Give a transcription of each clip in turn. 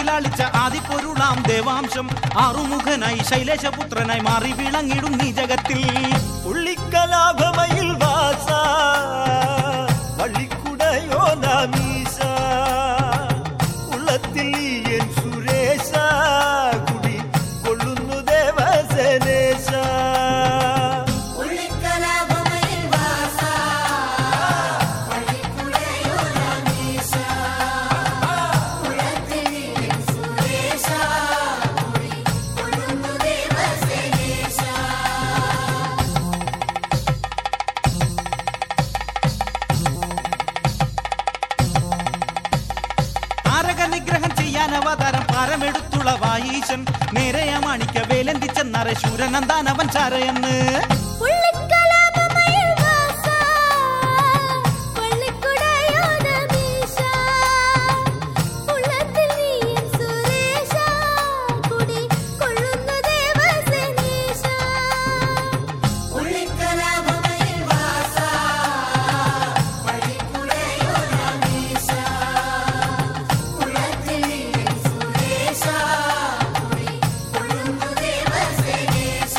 ലാളിച്ച ആദിപ്പൊരുളാം ദേവാംശം ആറുമുഖനായി ശൈലേശപുത്രനായി മാറി വിളങ്ങിടും നീ ജഗത്തിൽ പുള്ളിക്കലാഭമയിൽ വാസ വള്ളിക്കുടയോ നാമീസ ഉള്ളത്തിൽ ഈ എൻ സുരേശ കുടി കൊള്ളുന്നു ദേവസനേശ ഉള്ളിക്കലാഭമയിൽ വാസ പള്ളിക്കുടയോരമീശ ഉള്ളത്തിൽ സുരേശ കുടി കൊള്ളുന്നു ദേവസേനേശ താരക നിഗ്രഹം ചെയ്യാൻ അവതാരം പാരമെടുത്തുള്ള വായീശൻ നേരെയ മാണിക്ക വേലന്തിച്ച നരശൂരനന്താൻ അവൻ ചാരയെന്ന് ഉള്ളിക്കലാഭമയിൽ വാസ പള്ളിക്കുടയോരമീശ ഉള്ളത്തിൽ നീയൻ സുരേശ കുടി കൊള്ളുന്നു ദേവസേനേശ ഉള്ളിക്കലാഭമയിൽ വാസ പള്ളിക്കുടയോരമീശ ഉള്ളത്തിൽ നീയൻ സുരേശ കുടി കൊള്ളുന്നു ദേവസേനേശ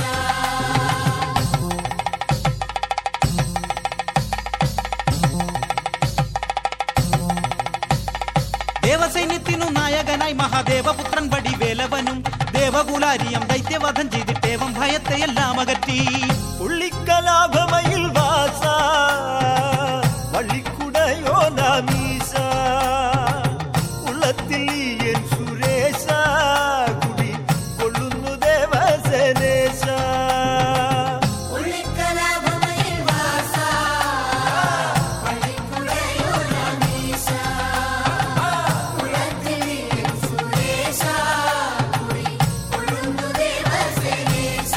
ദേവസൈന്യത്തിനു നായകനായി മഹാദേവപുത്രൻ വടി വേലവനും ദേവകുലാരിയം ദൈത്യവധം ചെയ്തിട്ടേവം ഭയത്തെയെല്ലാം അകറ്റി പുള്ളിക്കലാഭമയിൽ വാസ വള്ളിക്കുടയോ നാമീസ ഉള്ളത്തിൽ ഈ എൻ സുരേശ കുടി കൊള്ളുന്നു ദേവസനേശ ഉള്ളിക്കലാഭമയിൽ വാസ പള്ളിക്കുടയോരമീശ ഉള്ളത്തിൽ സുരേശ കുടി കൊള്ളുന്നു ദേവസേനേശ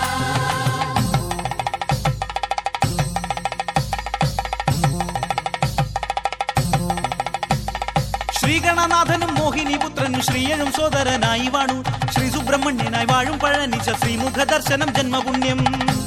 ശ്രീഗണനാഥനും മോഹിനിപുത്രനും ശ്രീയഴും സോദരനായി വാണു ശ്രീ സുബ്രഹ്മണ്യനായി വാഴും പഴനിച്ച ശ്രീമുഖ ദർശനം ജന്മപുണ്യം